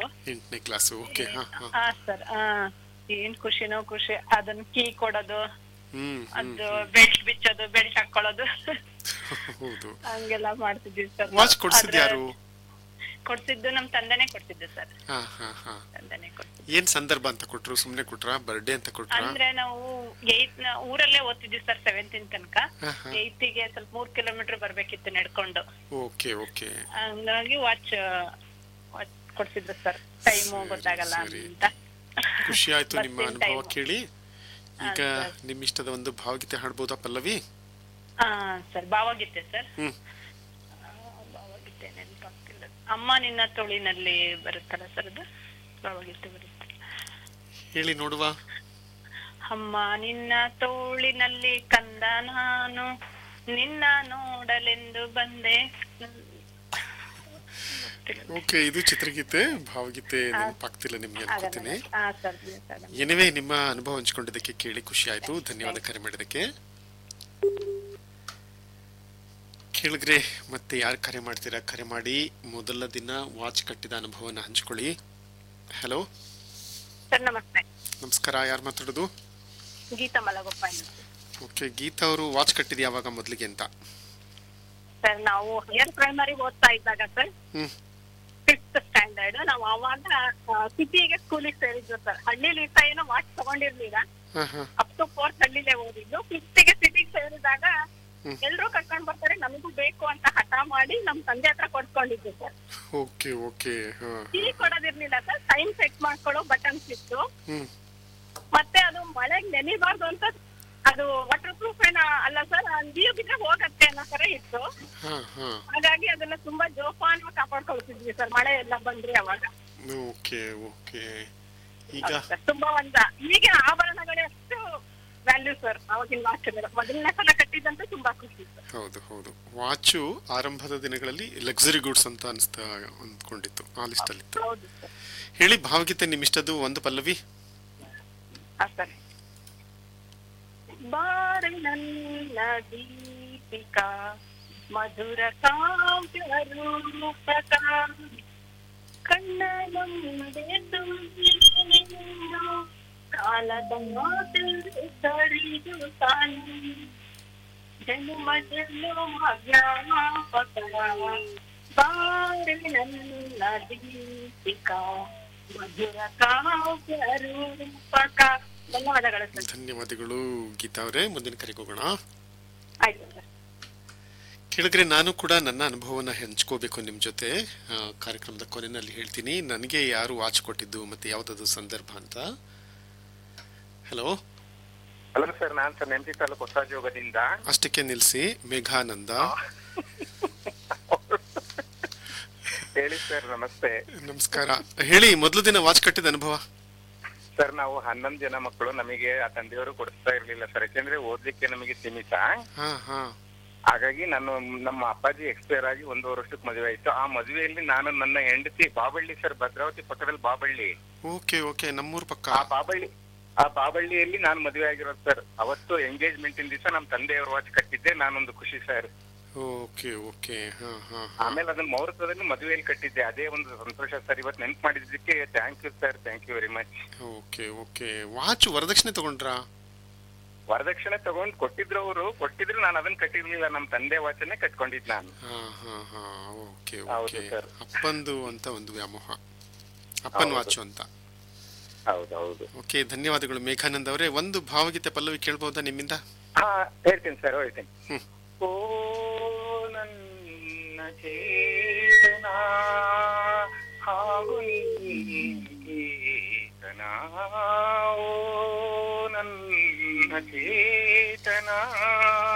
ಎಂಟನೇ class okay ಹಾ ಹಾ ಹಾ ಸರ್ ಏನ್ ಖುಷಿನೋ ಖುಷಿ ಅದನ್ನ ಕೀ ಕೊಡೋದು ಹ್ಮ್ ಹ್ಮ್ ಅದು ಬೆಲ್ಟ್ ಬಿಚ್ಚೋದು ಬೆಲ್ಟ್ ಹಾಕೊಳ್ಳೋದು ಹೌದು ಹಂಗೆಲ್ಲ ಮಾಡ್ತಿದ್ವಿ ಸರ್ ವಾಚ್ ಕೊಡ್ಸಿದ್ ಯಾರು ಕೊಡ್ಸಿದ್ದು ನಮ್ ತಂದೆನೆ ಕೊಡ್ತಿದ್ದು ಸರ್ ಹಾ ಹಾ ಹಾ ತಂದೆನೆ ಕೊಡ್ತಿದ್ದು ಏನ್ ಸಂದರ್ಭ ಅಂತ ಕೊಟ್ರು ಸುಮ್ನೆ ಕೊಟ್ರಾ ಬರ್ಡೇ ಅಂತ ಕೊಟ್ರಾ ಅಂದ್ರೆ ನಾವು ಏತ್ ಊರಲ್ಲೇ ಓದ್ತಿದ್ವಿ ಸರ್ ಸೆವೆಂತಿನ ತನಕ ಹಾ ಹಾ ಏಯ್ತಿಗೆ ಸ್ವಲ್ಪ ಮೂರ್ ಕಿಲೋಮೀಟರ್ ಬರ್ಬೇಕಿತ್ತು ನಡ್ಕೊಂಡು ಓಕೆ ಓಕೆ ಹಂಗಾಗಿ ವಾಚ್ ವಾಚ್ ಕೊಡ್ಸಿದ್ರು ಸರ್ ಟೈಮು ಸರಿ, ಗೊತ್ತಾಗಲ್ಲ ಸರಿ. ಅಂತ ಖುಷಿ ಆಯ್ತು ನಿಮ್ಮ ಬರ್ತೀನಿ ಅನುಭವ time. ಕೇಳಿ ಈಗ ಹಾ, ಸರ್. ನಿಮ್ ಇಷ್ಟದ ಒಂದು ಭಾವಗೀತೆ ಹಾಡ್ಬೋದಾ ಪಲ್ಲವಿ ಹಾ ಸರ್ ಭಾವಗೀತೆ ಸರ್ ಹ್ಮ್ ಆ, ಭಾವಗೀತೆ ನೆನಪಾಗ್ತಿಲ್ಲ ಅಮ್ಮ ನಿನ್ನ ತೋಳಿನಲ್ಲಿ ಬರುತ್ತಲ್ಲ ಸರ್ ಅದು ಭಾವಗೀತೆ ಬರುತ್ತೆ ಹೇಳಿ ನೋಡುವ ಅಮ್ಮ ನಿನ್ನ ತೋಳಿನಲ್ಲಿ ಕಂದ ನಾನು ನಿನ್ನ ನೋಡಲೆಂದು ಬಂದೆ ಓಕೆ ಇದು ಚಿತ್ರಗೀತೆ ಭಾವಗೀತೆ ನೆನಪಾಗ್ತಿಲ್ಲ ನಿಮ್ಗೆ ಅನ್ಕೋತೀನಿ ಹಾ ಸರ್ ಸರ್ ಎನಿವೆ ನಿಮ್ಮ ಅನುಭವ ಹಂಚಿಕೊಂಡಿದ್ದಕ್ಕೆ ಕೇಳಿ ಖುಷಿ ಆಯ್ತು ಧನ್ಯವಾದ ಕರೆ ಮಾಡಿದ್ದಕ್ಕೆ ಕೇಳಿದ್ರೆ ಮತ್ತೆ ಯಾರು ಕರೆ ಮಾಡ್ತೀರಾ ಕರೆ ಮಾಡಿ ಮೊದಲ ದಿನ ವಾಚ್ ಕಟ್ಟಿದ ಅನುಭವನ ಹಂಚ್ಕೊಳ್ಳಿ ಹಲೋ ಸರ್ ನಮಸ್ತೆ ನಮಸ್ಕಾರ ಯಾರು ಮಾತಾಡೋದು ಗೀತಾ ಮಲಗೊಪ್ಪ ಓಕೆ ಗೀತಾ ಅವರು ವಾಚ್ ಕಟ್ಟಿದ ಯಾವಾಗ ಮೊದಲಿಗೆ ಅಂತ ಸರ್ ನಾವು ಹೈಯರ್ ಪ್ರೈಮರಿ ಓದ್ತಾ ಇದ್ದಾಗ ಸರ್ ಹ್ಮ್ ಫಿಫ್ತ್ ಸ್ಟ್ಯಾಂಡರ್ಡ್ ನಾವು ಅವಾಗ ಸಿಟಿಗೆ ಸ್ಕೂಲಿಗೆ ಸೇರಿದ್ವಿ ಸರ್ ಹಳ್ಳಿಲಿ ಇರ್ತಾ ಏನೋ ವಾಚ್ ತಗೊಂಡಿರ್ಲಿಲ್ಲ ಹಾ ಹಾ ಅಪ್ ಟು ಫೋರ್ತ್ ಹಳ್ಳಿಲೇ ಓದಿದ್ದು ಫಿಫ್ತ್ ಗೆ ಸಿಟಿಗೆ ಸೇರಿದಾಗ ಹ್ಮ್. ಎಲ್ರೂ ಕರ್ಕೊಂಡ್ ಬರ್ತಾರೆ ನಮಗೂ ಬೇಕು ಅಂತ ಹಠ ಮಾಡಿ ನಮ್ ತಂದೆ ಹತ್ರ ಕೊಡ್ಸ್ಕೊಂಡಿದ್ವಿ ಸರ್ ಓಕೆ ಓಕೆ ಹಾ ಕೀ ಕೊಡೋದಿರ್ಲಿಲ್ಲ ಸರ್ ಟೈಮ್ ಸೆಟ್ ಮಾಡ್ಕೊಳ್ಳೋ ಬಟನ್ಸ್ ಇತ್ತು ಹ್ಮ್ ಮತ್ತೆ ಅದು ಮಳೆಗ್ ನೆನಿಬಾರ್ದು ಅಂತ ಅದು ವಾಟರ್ ಪ್ರೂಫ್ ಏನ ಅಲ್ಲ ಸರ್ ನೀರು ಬಿದ್ರೆ ಹೋಗತ್ತೆ ಅನ್ನೋ ತರ ಇತ್ತು ಹಾ ಹಾ ಹಾಗಾಗಿ ಅದನ್ನ ತುಂಬಾ ಜೋಪಾನ ಕಾಪಾಡ್ಕೊಳ್ತಿದ್ವಿ ಸರ್ ಮಳೆ ಎಲ್ಲ ಬಂದ್ರೆ ಅವಾಗ ಓಕೆ ಓಕೆ ಈಗ ಸರ್, ತುಂಬಾ ಒಂದ ಈಗಿನ ಆಭರಣಗಳೇ ಅಷ್ಟು ವ್ಯಾಲ್ಯೂ ಸರ್ ಅವಾಗಿನ ವಾಚ್ಗಳು ಮೊದಲನೇ ಸಲ ಕಟ್ಟಿದಂತೂ ತುಂಬಾ ಖುಷಿ ಸರ್ ಹೌದು ಹೌದು ವಾಚು ಆರಂಭದ ದಿನಗಳಲ್ಲಿ ಲಕ್ಸುರಿ ಗೂಡ್ಸ್ ಅಂತ ಅನ್ಸ್ತಾ ಅಂದ್ಕೊಂಡಿತ್ತು ಆ ಲಿಸ್ಟ್ ಅಲ್ಲಿ ಇತ್ತು ಹೌದು ಸರ್ ಹೇಳಿ ಭಾವಗೀತೆ ನಿಮ್ಮಿಷ್ಟದ್ದು ಒಂದು ಪಲ್ಲವಿ ಹಾ ಸರ್ ಬಾರಿ ನನ್ನ ದೀಪಿಕಾ ಮಧುರ ಕಾವ್ಯ ರೂಪಕ ಕಣ್ಣ ಮುಂದೆ ತುಂಬಿನಿಂದು ಕಾಲದ ಮಾತು ಸರಿದು ತಾನು ಜನ್ಮ ಜನ್ಮ ಜ್ಞಾಪಕ ಬಾರಿ ನನ್ನ ದೀಪಿಕಾ ಮಧುರ ಕಾವ್ಯ ರೂಪಕ ಧನ್ಯವಾದಗಳು ಸರ್ ಧನ್ಯವಾದಗಳು ಗೀತಾ ಅವರೇ ಮುಂದಿನ ಕರೆಗೆ ಹೋಗೋಣ ಆಯ್ತು ಸರ್ ಕೇಳಿದ್ರೆ ನಾನು ಕೂಡ ನನ್ನ ಅನುಭವನ ಹಂಚ್ಕೋಬೇಕು ನಿಮ್ಮ ಜೊತೆ ಆ, ಕಾರ್ಯಕ್ರಮದ ಕೊನೆಯಲ್ಲಿ ಹೇಳ್ತೀನಿ ನನಗೆ ಯಾರು ವಾಚ್ ಕೊಟ್ಟಿದ್ದು ಮತ್ತೆ ಯಾವ್ದದು ಸಂದರ್ಭ ಅಂತ ಹಲೋ ಹಲೋ ಸರ್ ನಾನ್ ಸರ್ ನೆಂಪಿ ತಾಲೂಕು ಹೊಸ ಜೋಗದಿಂದ ಅಷ್ಟಕ್ಕೆ ನಿಲ್ಲಿಸಿ ಮೇಘಾನಂದ ಹೇಳಿ ಸರ್ ನಮಸ್ತೆ ನಮಸ್ಕಾರ ಹೇಳಿ ಮೊದಲು ದಿನ ವಾಚ್ ಕಟ್ಟಿದ ಅನುಭವ ಸರ್ ನಾವು ಹನ್ನೊಂದು ಜನ ಮಕ್ಕಳು ನಮಗೆ ಆ ತಂದೆಯವರು ಕೊಡಿಸ್ತಾ ಇರ್ಲಿಲ್ಲ ಸರ್ ಯಾಕೆಂದ್ರೆ ಓದ್ಲಿಕ್ಕೆ ನಮಗೆ ಸೀಮಿತ ಹಾ ಹಾ ಹಾಗಾಗಿ ನಾನು ನಮ್ಮ ಅಪ್ಪಾಜಿ ಎಕ್ಸ್ಪೈರ್ ಆಗಿ ಒಂದೂವರೆ ವರ್ಷಕ್ಕೆ ಮದುವೆ ಆಯ್ತು ಆ ಮದುವೆಯಲ್ಲಿ ನಾನು ನನ್ನ ಹೆಂಡತಿ ಬಾಬಳ್ಳಿ ಸರ್ ಭದ್ರಾವತಿ ಪಕ್ಕದಲ್ಲಿ ಬಾಬಳ್ಳಿ ಓಕೆ ಓಕೆ ನಮ್ಮೂರ್ ಪಕ್ಕ ಆ ಬಾಬಳ್ಳಿ ಆ ಬಾಬಳ್ಳಿಯಲ್ಲಿ ನಾನು ಮದುವೆ ಆಗಿರೋದು ಸರ್ ಅವತ್ತು ಎಂಗೇಜ್ಮೆಂಟ್ ದಿವಸ ನಮ್ಮ ತಂದೆಯವರು ವಾಚ್ ಕಟ್ಟಿದ್ದೆ ನಾನೊಂದು ಖುಷಿ ಸರ್ ಓಕೆ ಓಕೆ ಹಾ ಹಾ ಹಾ ಆಮೇಲೆ ಅದನ್ನ ಮುಹೂರ್ತದಲ್ಲಿ ಮದುವೆಯಲ್ಲಿ ಕಟ್ಟಿದ್ದೆ ಅದೇ ಒಂದು ಸಂತೋಷ ಸರ್ ಇವತ್ತು ನೆನ್ಪು ಮಾಡಿದ್ದಕ್ಕೆ thank you sir thank you very much okay okay watch ವರದಕ್ಷಿಣೆ ತಗೊಂಡ್ರಾ ವರದಕ್ಷಿಣೆ ತಗೊಂಡ್ ಕೊಟ್ಟಿದ್ರು ಅವರು ಕೊಟ್ಟಿದ್ರು ನಾನು ಅದನ್ನ ಕಟ್ಟಿರ್ಲಿಲ್ಲ ನಮ್ಮ ತಂದೆ ವಾಚನೆ ಕಟ್ಕೊಂಡಿದ್ ನಾನು ಹಾ ಹಾ ಹಾ ಓಕೆ ಹೌದು ಓಕೆ ಸರ್. ಅಪ್ಪಂದು ಅಂತ ಒಂದು ವ್ಯಾಮೋಹ ಅಪ್ಪನ್ ಹೌದು. ವಾಚು ಅಂತ ಹೌದೌದು ಓಕೆ ಧನ್ಯವಾದಗಳು ಮೇಘಾನಂದ್ ಅವರೇ ಒಂದು ಭಾವಗೀತೆ ಪಲ್ಲವಿ ಕೇಳ್ಬಹುದಾ ನಿಮ್ಮಿಂದ ಹಾ ಹೇಳ್ತೀನಿ ಸರ್ ಹೇಳ್ತೀನಿ ಹ್ಮ್. ಓ ನನ್ನ ಚೇತನ ಹಾಗೂ ಚೇತನ ಓ ನನ್ನ ಚೇತನ